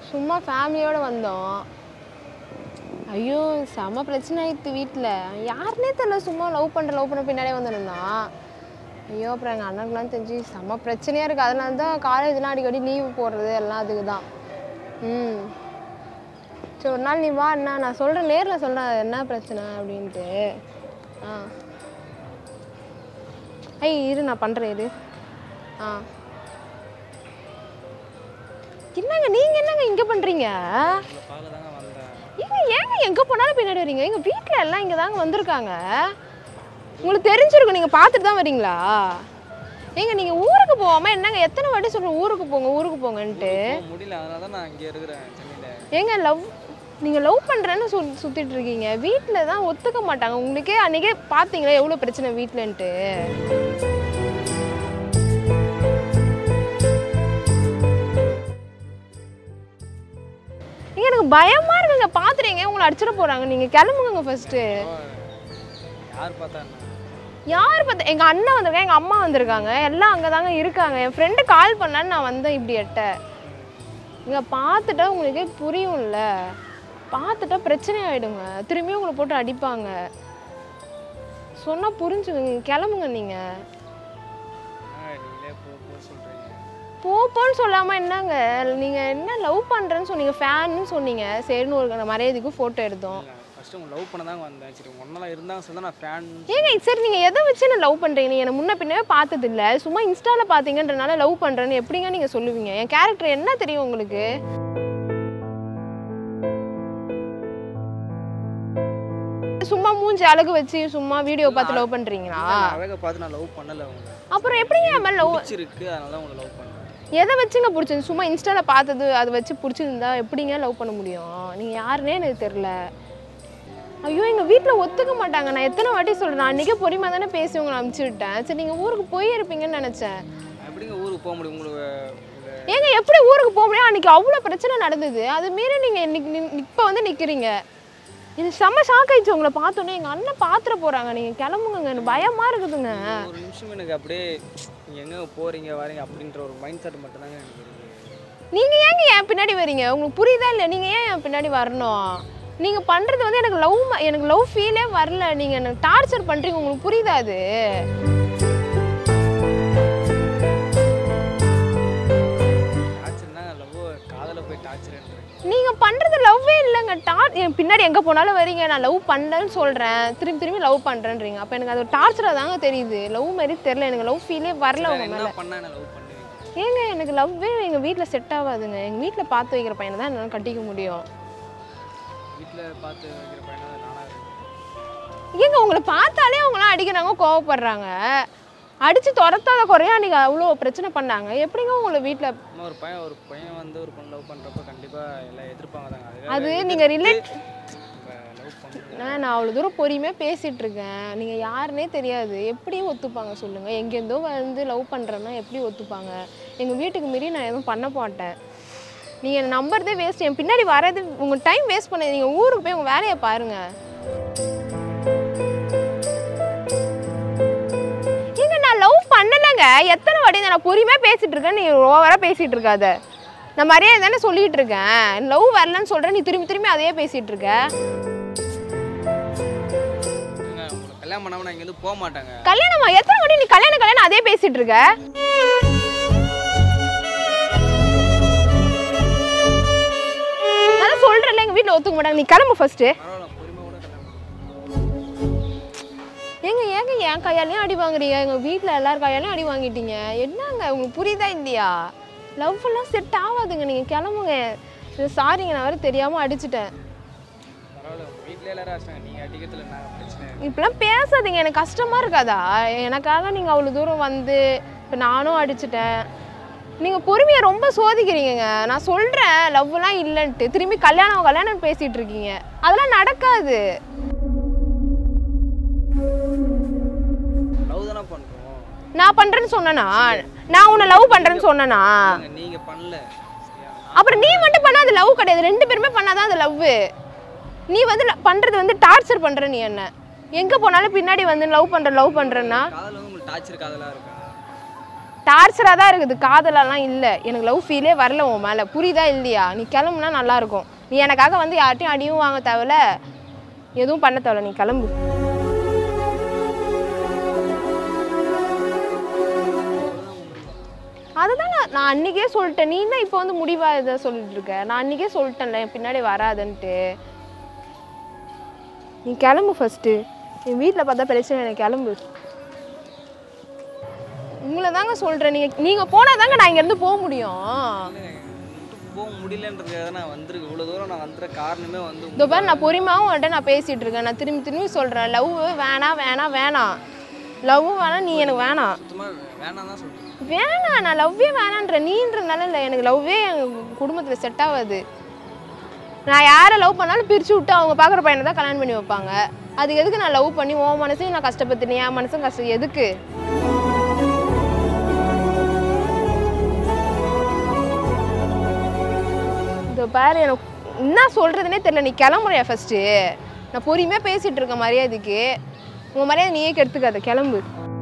சும்மா ஃபேமிலியோட வந்தோம் ஐயோ செம பிரச்சனை ஆயிடுத்து வீட்டில் யாருனே தெரியல சும்மா லவ் பண்ணுற லவ் பண்ண பின்னாடியே வந்துருந்தான் ஐயோ அப்புறம் எங்கள் அண்ணனுக்குலாம் தெரிஞ்சு செம பிரச்சனையாக இருக்குது அதனால தான் காலேஜ்லாம் அடிக்கடி லீவு போடுறது எல்லாம் அதுக்கு தான் ம் சரி ஒரு நாள் நீ வா என்ன நான் சொல்கிறேன் நேரில் சொல்கிறேன் என்ன பிரச்சனை அப்படின்ட்டு ஆ ஐய் இரு நான் பண்ணுறேன் இரு ஆ என்னங்க நீங்கள் என்னங்க இங்கே பண்ணுறீங்க உங்களை பார்க்க தாங்க வந்தேன் ஏங்க ஏங்க எங்கே போனாலும் பின்னாடி வரீங்க எங்கள் வீட்டில் எல்லாம் இங்கே தாங்க வந்திருக்காங்க உங்களுக்கு தெரிஞ்சிருக்கும் நீங்கள் பார்த்துட்டு தான் வரீங்களா ஏங்க நீங்கள் ஊருக்கு போகாமல் என்னங்க எத்தனை வாட்டி சொல்கிறேன் ஊருக்கு போங்க ஊருக்கு போங்கன்ட்டு போக முடியல அதனால தான் நான் இங்கே இருக்கிறேன் சென்னையில் ஏங்க லவ் நீங்கள் லவ் பண்ணுறேன்னு சொல் சுற்றிட்டு இருக்கீங்க வீட்டில் தான் ஒத்துக்க மாட்டாங்க உங்களுக்கே அன்றைக்கே பார்த்தீங்களா எவ்வளோ பிரச்சனை வீட்டிலன்ட்டு ஏங்க எனக்கு பயமாக இருக்குங்க பார்த்துறீங்க உங்களை அடிச்சிட போகிறாங்க நீங்கள் கிளம்புங்க ஃபஸ்ட்டு யார் பார்த்தா என்ன யார் பார்த்து எங்கள் அண்ணன் வந்திருக்காங்க எங்கள் அம்மா வந்திருக்காங்க எல்லாம் அங்கே தாங்க இருக்காங்க என் ஃப்ரெண்டு கால் பண்ணான்னு நான் வந்தேன் இப்படி எட்ட இங்கே பார்த்துட்டா உங்களுக்கே புரியும்ல பார்த்துட்டா பிரச்சனை ஆகிடுங்க திரும்பியும் உங்களை போட்டு அடிப்பாங்க சொன்னால் புரிஞ்சுக்கங்க கிளம்புங்க நீங்கள் ஆ, நீங்களே போ போ சொல்கிறீங்க போப்போன்னு சொல்லாமல் என்னங்க நீங்கள் என்ன லவ் பண்ணுறேன்னு சொன்னீங்க ஃபேன்னு சொன்னீங்க சரின்னு ஒரு மரியாதைக்கு ஃபோட்டோ எடுத்தோம் ஃபஸ்ட்டு உங்களை லவ் பண்ண தாங்க வந்தேன் சரி ஒன்றெல்லாம் இருந்தாங்க சொல்லி நான் ஃபேன் ஏங்க சரி நீங்கள் எதை வச்சு என்ன லவ் பண்ணுறீங்க நீ என்னை முன்ன பின்னவே பார்த்தது இல்ல சும்மா இன்ஸ்டாவில் பார்த்தீங்கன்றனால லவ் பண்ணுறேன்னு எப்படிங்க நீங்கள் சொல்லுவீங்க என் கேரக்டர் என்ன தெரியும் உங்களுக்கு சும்மா மூஞ்சி அழகு வச்சு சும்மா வீடியோ பார்த்து லவ் பண்ணுறீங்களா அழகை பார்த்து நான் லவ் பண்ணலை உங்களை அப்புறம் எப்படிங்க என் மேலே லவ் பிடிச்சிருக்கு அதனால தான் உங்களை லவ் பண்ணேன் எதை வச்சுங்க பிடிச்சது சும்மா இன்ஸ்டாவில் பார்த்தது அதை வச்சு பிடிச்சிருந்தா எப்படிங்க லவ் பண்ண முடியும் நீங்கள் யாருன்னே எனக்கு தெரில ஐயோ எங்கள் வீட்டில் ஒத்துக்க மாட்டாங்க நான் எத்தனை வாட்டி சொல்கிறேன் அன்றைக்கே பொறுமையாக தானே பேசி உங்களை அனுப்பிச்சி விட்டேன் சரி நீங்கள் ஊருக்கு போயிருப்பீங்கன்னு நினச்சேன் நான் எப்படிங்க ஊருக்கு போக முடியும் உங்களுக்கு உங்க- ஏங்க எப்படி ஊருக்கு போக முடியும் அன்றைக்கி அவ்வளோ பிரச்சனை நடந்தது அது மீறி நீங்கள் இன்னைக்கு இப்போ வந்து நிற்கிறீங்க இது செம்ம ஷாக் ஆயிடுச்சு உங்களை பார்த்தோன்னே எங்கள் அண்ணன் பாத்திர போகிறாங்க நீங்கள் கிளம்புங்க எனக்கு பயமாக இருக்குதுங்க ஒரு நிமிஷம் எனக்கு அப்படியே நீங்கள் எங்கே போகிறீங்க வரீங்க அப்படின்ற ஒரு மைண்ட் செட் மட்டும் தாங்க எனக்கு இருக்கு நீங்கள் ஏங்க என் பின்னாடி வரீங்க உங்களுக்கு புரியுதா இல்லை நீங்கள் ஏன் என் பின்னாடி வரணும் நீங்கள் பண்ணுறது வந்து எனக்கு லவ் எனக்கு லவ் ஃபீலே வரல நீங்கள் எனக்கு டார்ச்சர் பண்ணுறீங்க உங்களுக்கு புரியுதா அது டார்ச்சர்னா லவ் காதலில் போய் டார்ச்சர்ன்றீங்க நீங்கள் பண்ணுறது லவ்வே இல்லைங்க டார் என் பின்னாடி எங்கே போனாலும் வரீங்க நான் லவ் பண்ணலன்னு சொல்கிறேன் திரும்பி திரும்பி லவ் பண்ணுறேன்றீங்க அப்போ எனக்கு அது ஒரு டார்ச்சராக தாங்க தெரியுது லவ் மாதிரி தெரில எனக்கு லவ் ஃபீலே வரல உங்க மேலே என்ன பண்ணால் என்ன லவ் பண்ணுவீங்க ஏங்க எனக்கு லவ்வே எங்கள் வீட்டில் செட் ஆகாதுங்க எங்கள் வீட்டில் பார்த்து வைக்கிற பையனை தான் என்னால் கட்டிக்க முடியும் வீட்டில் பார்த்து வைக்கிற பையனா நானாக இருக்கேன் ஏங்க உங்களை பார்த்தாலே அவங்களாம் அடிக்கிறாங்க கோவப்படுறாங்க அடிச்சு துரத்தாத குறையா அன்றைக்கி அவ்வளோ பிரச்சனை பண்ணாங்க எப்படிங்க உங்களை வீட்டில் அம்மா ஒரு பையன் ஒரு பையன் வந்து ஒரு பொண்ணு லவ் பண்ணுறப்ப கண்டிப்பாக எல்லாம் எதிர்ப்பாங்க தாங்க அது நீங்கள் ரிலேட் லவ் பண்ணுறது நான் நான் அவ்வளோ தூரம் பொறுமையாக பேசிகிட்டு இருக்கேன் நீங்கள் யாருன்னே தெரியாது எப்படி ஒத்துப்பாங்க சொல்லுங்கள் எங்கேருந்தோ வந்து லவ் பண்ணுறேன்னா எப்படி ஒத்துப்பாங்க எங்கள் வீட்டுக்கு மீறி நான் எதுவும் பண்ண மாட்டேன் நீங்கள் என்னை நம்புறதே வேஸ்ட் என் பின்னாடி வரது உங்கள் டைம் வேஸ்ட் பண்ண நீங்கள் ஊருக்கு போய் உங்கள் வேலையை பாருங்கள் ஏங்க நான் லவ் பண்ணலைங்க எத்தனை வாட்டி நான் பொறுமையாக பேசிகிட்டு இருக்கேன் நீ ஓவராக பேசிகிட்டு இருக்காத நான் மரியாதை தானே சொல்லிட்டு இருக்கேன் லவ் வரலன்னு சொல்கிறேன் நீ திரும்பி திரும்பி அதையே பேசிகிட்டு இருக்க உங்களை கல்யாணம் பண்ணாமல் நான் இங்கேருந்து போக மாட்டாங்க கல்யாணமா எத்தனை வாட்டி நீ கல்யாணம் கல்யாணம் அதே பேசிட்டு இருக்க நான் சொல்றேன்ல எங்க வீட்ல ஒத்துக்க மாட்டாங்க நீ கிளம்பு ஃபர்ஸ்ட் பரவாயில்ல பொறுமை கூட கல்யாணம் ஏங்க ஏங்க என் கையாலையும் அடி வாங்குறீங்க எங்க வீட்ல எல்லார் கையாலையும் அடி வாங்கிட்டீங்க என்னங்க உங்களுக்கு புரியுதா இல்லையா லவ் எல்லாம் செட் ஆகாதுங்க நீங்க கிளம்புங்க சாரிங்க நான் வேற தெரியாம அடிச்சிட்டேன் பரவாயில்ல உங்கள் வீட்டிலே எல்லாரும் அடிச்சாங்க நீங்கள் அடிக்கிறதுல நான் பிரச்சனை இப்படிலாம் பேசாதீங்க எனக்கு கஷ்டமா இருக்காதா எனக்காக நீங்க அவ்வளவு தூரம் வந்து இப்போ நானும் அடிச்சிட்டேன் நீங்க பொறுமையை ரொம்ப சோதிக்கிறீங்கங்க நான் சொல்றேன் லவ்லாம் இல்லைன்ட்டு திரும்பி கல்யாணம் கல்யாணம் பேசிட்டு இருக்கீங்க அதெல்லாம் நடக்காது லவ் தானே பண்ணுறோம் நான் பண்றேன்னு சொன்னனா நான் உன்னை லவ் பண்றேன்னு சொன்னனா நீங்கள் பண்ணல சரியா அப்புறம் நீ மட்டும் பண்ணா அது லவ் கிடையாது ரெண்டு பேருமே பண்ணாதான் அது லவ் நீ வந்து ல- பண்றது வந்து டார்ச்சர் பண்ற நீ என்ன எங்க போனாலும் பின்னாடி வந்து லவ் பண்ற லவ் பண்றேன்னா காதல் வந்து உங்களுக்கு டார்ச்சர் காதலாக இருக்கா டார்ச்சராக தான் இருக்குது காதலெல்லாம் இல்லை எனக்கு லவ் ஃபீலே வரல உன் மேலே புரியுதா இல்லையா நீ கிளம்புனா நல்லா இருக்கும் நீ எனக்காக வந்து யார்ட்டையும் அடியும் வாங்க தேவையில்ல எதுவும் பண்ண தேவையில்ல நீ கிளம்பு அதுதான் நான் நான் அன்றைக்கே சொல்லிட்டேன் நீ என்ன இப்போ வந்து முடிவா இதை சொல்லிட்டு இருக்க நான் அன்றைக்கே சொல்லிட்டேன்ல என் பின்னாடி வராதுன்ட்டு நீ கிளம்பு ஃபஸ்ட்டு என் வீட்டில் பார்த்தா பிரச்சனை எனக்கு கிளம்பு உங்களை தாங்க சொல்கிறேன் நீங்கள் நீங்கள் போனால் தாங்க நான் இங்கேருந்து போக முடியும் விட்டு போக முடியலன்றதுக்காக நான் வந்திருக்கேன் இவ்வளோ தூரம் நான் வந்துற காரணமே வந்து இதோ பாரு நான் பொறுமையாகவும் உன்கிட்ட நான் பேசிகிட்டு இருக்கேன் நான் திரும்பி திரும்பி சொல்கிறேன் லவ் வேணாம் வேணாம் வேணாம் லவ்வும் வேணாம் நீ எனக்கு வேணாம் சுத்தமாக வேணாம் தான் சொல்கிறேன் வேணாம் நான் லவ்வே வேணான்ற நீன்றனால இல்லை எனக்கு லவ்வே எங்கள் குடும்பத்தில் செட் ஆகாது நான் யாரை லவ் பண்ணாலும் பிரித்து விட்டு அவங்க பார்க்குற பையனை தான் கல்யாணம் பண்ணி வைப்பாங்க அதுக்கு எதுக்கு நான் லவ் பண்ணி உன் மனசையும் நான் கஷ்டப்படுத்தினேன் என் மனசும் கஷ்டம் எதுக்கு இதோ பாரு எனக்கு என்ன சொல்கிறதுனே தெரியல நீ கிளம்புறியா ஃபஸ்ட்டு நான் பொறுமையாக பேசிகிட்டு இருக்க மரியாதைக்கு உன் மரியாதை நீயே கெடுத்துக்காத கிளம்பு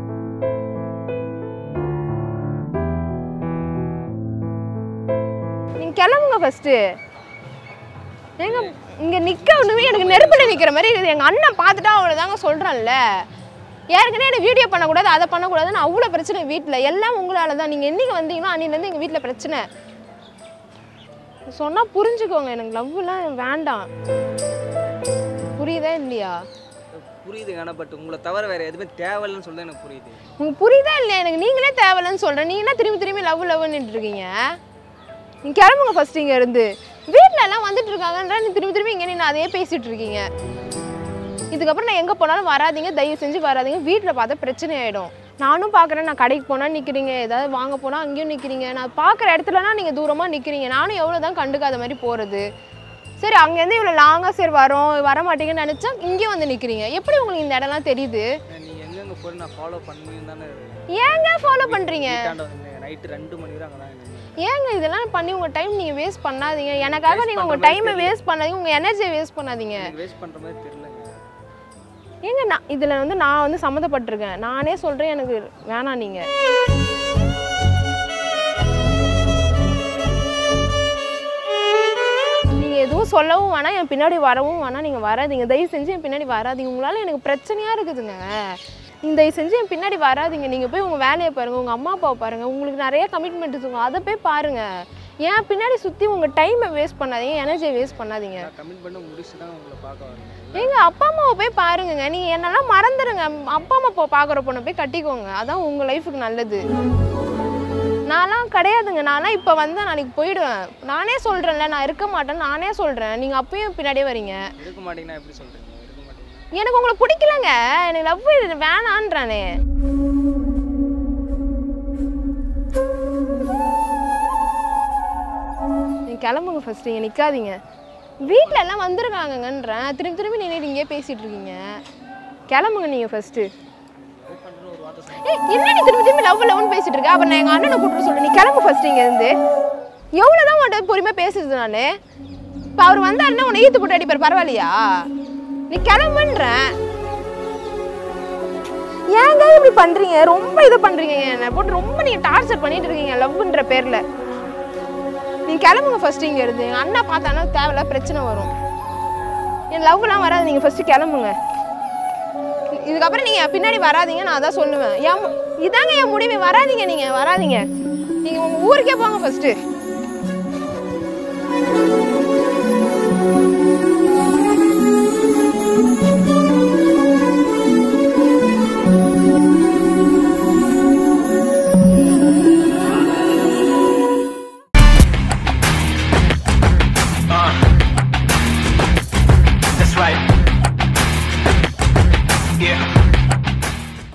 நீங்க கிளம்புங்க ஃபர்ஸ்ட் ஏங்க இங்க நிக்க ஒண்ணுமே எனக்கு நெருப்புல நிக்கிற மாதிரி இருக்குது எங்க அண்ணன் பார்த்துட்டா அவ்வளவுதாங்க சொல்றான்ல ஏற்கனவே எனக்கு வீடியோ பண்ணக்கூடாது அதை பண்ணக்கூடாதுன்னு அவ்வளோ பிரச்சனை வீட்டில் எல்லாம் உங்களால தான் நீங்கள் என்னைக்கு வந்தீங்களோ அன்னிலேருந்து எங்கள் வீட்டில் பிரச்சனை சொன்னால் புரிஞ்சுக்கோங்க எனக்கு லவ்லாம் வேண்டாம் புரியுதா இல்லையா புரியுதுங்க ஆனால் பட் உங்களை தவிர வேறு எதுவுமே தேவையில்லைன்னு சொல்ல எனக்கு புரியுது உங்களுக்கு புரியுதா இல்லையா எனக்கு நீங்களே தேவையில்லைன்னு சொல்கிறேன் நீ என்ன திரும்பி திரும்பி லவ் லவ்னு இருக்கீங்க நீ கிளம்புங்க ஃபர்ஸ்ட் இங்க இருந்து வீட்டில் எல்லாம் வந்துட்டு இருக்காங்கன்ற நீ திரும்பி திரும்பி இங்கே நின்று அதே பேசிட்டு இருக்கீங்க இதுக்கப்புறம் நான் எங்கே போனாலும் வராதீங்க தயவு செஞ்சு வராதீங்க வீட்டில் பார்த்தா பிரச்சனை ஆகிடும் நானும் பார்க்குறேன் நான் கடைக்கு போனால் நிற்கிறீங்க ஏதாவது வாங்க போனால் அங்கேயும் நிற்கிறீங்க நான் பார்க்குற இடத்துலனா நீங்கள் தூரமாக நிற்கிறீங்க நானும் எவ்வளோ தான் கண்டுக்காத மாதிரி போகிறது சரி அங்கேருந்து இவ்வளோ லாங்காக சரி வரோம் வர மாட்டீங்கன்னு நினச்சா இங்கேயும் வந்து நிற்கிறீங்க எப்படி உங்களுக்கு இந்த இடம்லாம் தெரியுது நீங்கள் எங்கெங்கே போய் நான் ஃபாலோ பண்ணின்னு தானே ஏங்க ஃபாலோ பண்ணுறீங்க வீட்டாண்ட வந்து நைட்டு ரெண்டு மணி வரை அங்கே தான் இருந்தேன். ஏங்க இதெல்லாம் பண்ணி உங்கள் டைம் நீங்கள் வேஸ்ட் பண்ணாதீங்க எனக்காக Waste நீங்கள் பண்ற உங்கள் மாதிரி டைமை தெரியல. வேஸ்ட் பண்ணாதீங்க உங்கள் எனர்ஜியை வேஸ்ட் பண்ணாதீங்க எனக்கு வேஸ்ட் பண்ணுற மாதிரி தெரியலங்க ஏங்க நான் இதில் வந்து நான் வந்து சம்மந்தப்பட்டிருக்கேன் நானே சொல்கிறேன் எனக்கு வேணாம் நீங்கள் நீங்கள் எதுவும் சொல்லவும் வேணாம் என் பின்னாடி வரவும் வேணாம் நீங்கள் வராதீங்க தயவு செஞ்சு என் பின்னாடி வராதீங்க உங்களால் எனக்கு பிரச்சனையாக இருக்குதுங்க நீங்கள் தயவு செஞ்சு என் பின்னாடி வராதீங்க நீங்கள் போய் உங்கள் வேலையை பாருங்கள் உங்கள் அம்மா அப்பாவை பாருங்கள் உங்களுக்கு நிறைய கமிட்மெண்ட் இருக்குங்க அதை போய் பாருங்கள் ஏன் பின்னாடி சுற்றி உங்கள் டைமை வேஸ்ட் பண்ணாதீங்க எனர்ஜியை வேஸ்ட் பண்ணாதீங்க நான் கமிட் பண்ண முடிச்சு தான் உங்களை பார்க்க வரேன் ஏங்க அப்பா அம்மாவை போய் பாருங்கங்க நீங்க என்னெல்லாம் மறந்துடுங்க அப்பா அம்மா போ பார்க்குற பொண்ணை போய் கட்டிக்கோங்க அதான் உங்க லைஃபுக்கு நல்லது நான்லாம் கிடையாதுங்க நான்லாம் இப்போ வந்தால் நாளைக்கு போயிடுவேன் நானே சொல்கிறேன்ல நான் இருக்க மாட்டேன்னு நானே சொல்கிறேன் நீங்கள் அப்பயும் பின்னாடியே வரீங்க இருக்க மாட்டீங்கன்னா எப்படி சொல்கிறீங்க இருக்க மாட்டீங்கன்னா எனக்கு உங்களை பிடிக்கலங்க எனக்கு லவ் வேணான்றானே நீ கிளம்புங்க ஃபர்ஸ்ட் இங்கே நிற்காதீங்க வீட்டில் எல்லாம் வந்திருக்காங்கங்கன்றேன் திரும்பி திரும்பி நின்றுட்டு இங்கேயே பேசிட்டு இருக்கீங்க கிளம்புங்க நீங்கள் ஃபர்ஸ்ட்டு லவ் பண்ணுறேன்னு ஒரு வார்த்தை சொன்னேன் ஏய் என்ன நீ திரும்பி திரும்பி லவ் லவ்னு பேசிட்டு இருக்க அப்புறம் நான் எங்கள் அண்ணனை கூப்பிட்டு சொல்கிறேன் நீ கிளம்பு ஃபர்ஸ்ட் இங்க இருந்து எவ்வளோ தான் உன்கிட்ட பொறுமையாக பேசுறது நான் இப்போ அவர் வந்தாருன்னா உன்னை ஈத்து போட்டு அடிப்பார் பரவாயில்லையா நீ கிளம்புன்றேன் ஏங்க இப்படி பண்றீங்க ரொம்ப இது பண்றீங்க என்னை போட்டு ரொம்ப நீங்க டார்ச்சர் பண்ணிட்டு இருக்கீங்க லவ்ன்ற பேர்ல நீங்க கிளம்புங்க ஃபர்ஸ்ட் இங்க இருந்து எங்க அண்ணா பார்த்தானா தேவையில்ல பிரச்சனை வரும் என் லவ்லாம் வராது நீங்க ஃபர்ஸ்ட் கிளம்புங்க இதுக்கப்புறம் நீங்க என் பின்னாடி வராதீங்க நான் அதான் சொல்லுவேன் என் மு- இதாங்க என் முடிவு வராதீங்க நீங்க வராதீங்க நீங்க உங்க ஊருக்கே போங்க ஃபர்ஸ்ட் That's right. Yeah.